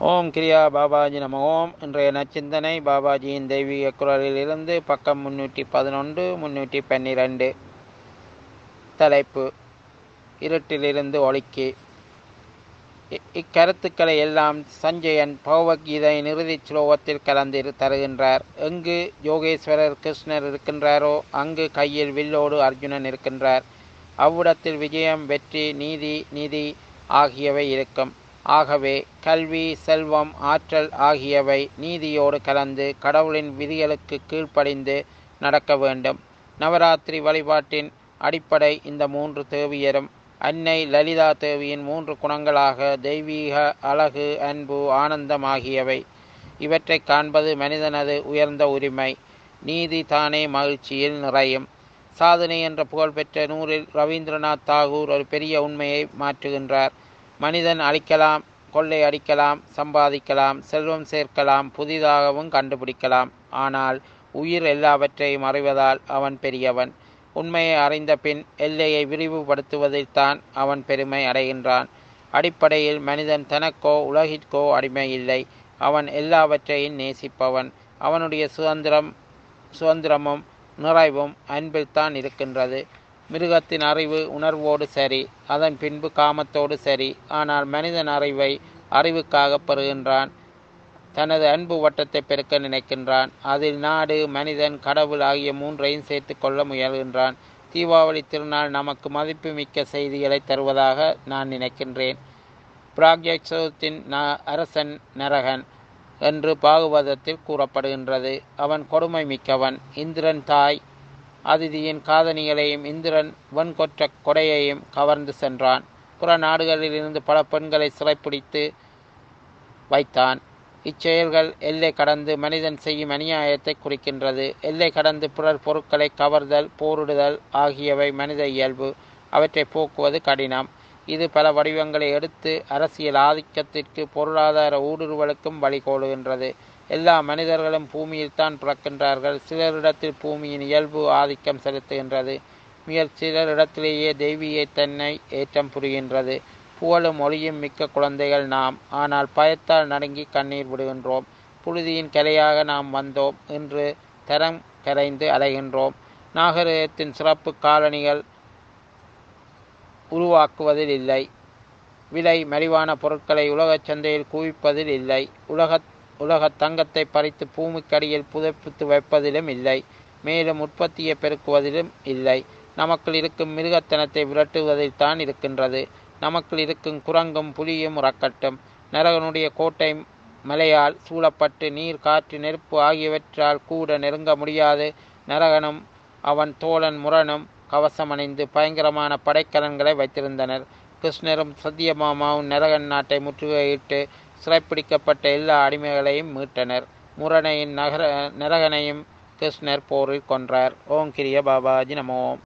ஓம் கிரியா பாபாஜி நம ஓம் இன்றைய நச்சிந்தனை பாபாஜியின் தெய்வீக குரலிலிருந்து பக்கம் முன்னூற்றி பதினொன்று முன்னூற்றி பன்னிரண்டு தலைப்பு இருட்டிலிருந்து ஒளிக்கு இ- இக்கருத்துக்களை எல்லாம் சஞ்சயன் பகவத்கீதையின் இறுதி ஸ்லோகத்தில் கலந்து தருகின்றார் எங்கு யோகேஸ்வரர் கிருஷ்ணர் இருக்கின்றாரோ அங்கு கையில் வில்லோடு அர்ஜுனன் இருக்கின்றார் அவ்விடத்தில் விஜயம் வெற்றி நீதி நிதி ஆகியவை இருக்கும் ஆகவே கல்வி செல்வம் ஆற்றல் ஆகியவை நீதியோடு கலந்து கடவுளின் விதிகளுக்கு கீழ்ப்படிந்து நடக்க வேண்டும் நவராத்திரி வழிபாட்டின் அடிப்படை இந்த மூன்று தேவியரும் அன்னை லலிதா தேவியின் மூன்று குணங்களாக தெய்வீக அழகு அன்பு ஆனந்தம் ஆகியவை இவற்றை காண்பது மனிதனது உயர்ந்த உரிமை நீதி தானே மகிழ்ச்சியில் நிறையும் சாதனை என்ற புகழ்பெற்ற நூலில் ரவீந்திரநாத் தாகூர் ஒரு பெரிய உண்மையை மாற்றுகின்றார் மனிதன் அழிக்கலாம் கொள்ளை அடிக்கலாம் சம்பாதிக்கலாம் செல்வம் சேர்க்கலாம் புதிதாகவும் கண்டுபிடிக்கலாம் ஆனால் உயிர் எல்லாவற்றையும் அறிவதால் அவன் பெரியவன் உண்மையை அறிந்த பின் எல்லையை விரிவுபடுத்துவதில் தான் அவன் பெருமை அடைகின்றான் அடிப்படையில் மனிதன் தனக்கோ உலகிற்கோ அடிமை இல்லை அவன் எல்லாவற்றையும் நேசிப்பவன் அவனுடைய சுதந்திரம் சுதந்திரமும் நிறைவும் அன்பில் தான் இருக்கின்றது மிருகத்தின் அறிவு உணர்வோடு சரி அதன் பின்பு காமத்தோடு சரி ஆனால் மனிதன் அறிவை அறிவுக்காக பெறுகின்றான் தனது அன்பு வட்டத்தை பெருக்க நினைக்கின்றான் அதில் நாடு மனிதன் கடவுள் ஆகிய மூன்றையும் சேர்த்து கொள்ள முயல்கின்றான் தீபாவளி திருநாள் நமக்கு மதிப்புமிக்க செய்திகளை தருவதாக நான் நினைக்கின்றேன் பிராக்யத்தின் ந அரசன் நரகன் என்று பாகுபதத்தில் கூறப்படுகின்றது அவன் கொடுமை மிக்கவன் இந்திரன் தாய் அதிதியின் காதணிகளையும் இந்திரன் வன்கொற்ற கொடையையும் கவர்ந்து சென்றான் புற நாடுகளிலிருந்து பல பெண்களை சிறைப்பிடித்து வைத்தான் இச்செயல்கள் எல்லை கடந்து மனிதன் செய்யும் அநியாயத்தை குறிக்கின்றது எல்லை கடந்து பிறர் பொருட்களை கவர்தல் போரிடுதல் ஆகியவை மனித இயல்பு அவற்றை போக்குவது கடினம் இது பல வடிவங்களை எடுத்து அரசியல் ஆதிக்கத்திற்கு பொருளாதார ஊடுருவலுக்கும் வழிகோலுகின்றது எல்லா மனிதர்களும் பூமியில்தான் பிறக்கின்றார்கள் சிலரிடத்தில் பூமியின் இயல்பு ஆதிக்கம் செலுத்துகின்றது மிக சிலரிடத்திலேயே தெய்வீக தன்னை ஏற்றம் புரிகின்றது புகழும் ஒளியும் மிக்க குழந்தைகள் நாம் ஆனால் பயத்தால் நடுங்கி கண்ணீர் விடுகின்றோம் புழுதியின் கலையாக நாம் வந்தோம் என்று தரம் கரைந்து அலைகின்றோம் நாகரிகத்தின் சிறப்பு காலணிகள் உருவாக்குவதில் இல்லை விலை மலிவான பொருட்களை உலகச் சந்தையில் குவிப்பதில் இல்லை உலக உலக தங்கத்தை பறித்து பூமிக்கடியில் புதைப்பித்து வைப்பதிலும் இல்லை மேலும் உற்பத்தியை பெருக்குவதிலும் இல்லை நமக்குள் இருக்கும் மிருகத்தனத்தை விரட்டுவதில் தான் இருக்கின்றது நமக்குள் இருக்கும் குரங்கும் புலியும் உறக்கட்டும் நரகனுடைய கோட்டை மலையால் சூழப்பட்டு நீர் காற்று நெருப்பு ஆகியவற்றால் கூட நெருங்க முடியாது நரகனும் அவன் தோழன் முரணும் கவசமணிந்து பயங்கரமான படைக்கலன்களை வைத்திருந்தனர் கிருஷ்ணரும் சத்தியமாமாவும் நரகன் நாட்டை முற்றுகையிட்டு சிறைப்பிடிக்கப்பட்ட எல்லா அடிமைகளையும் மீட்டனர் முரணையின் நகர நரகனையும் கிருஷ்ணர் போரில் கொன்றார் ஓம் கிரிய பாபாஜி நமோம்